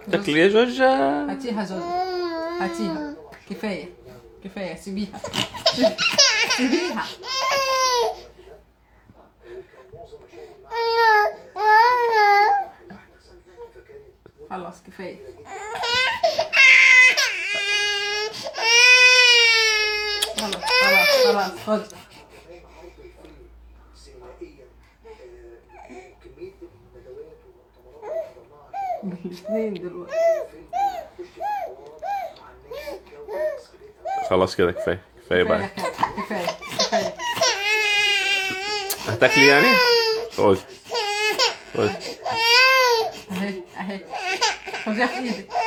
تاكلي يا جوجة هاتيها زوزو هاتيها كفاية كفاية سيبيها سيبيها خلاص كفاية خلاص خلاص خلاص خذ الاثنين دلوقتي خلاص كده كفايه كفايه كفاية بقى كفاية كفاية هتاكلي يعني خد خد اهي اهي خذيها في ايدك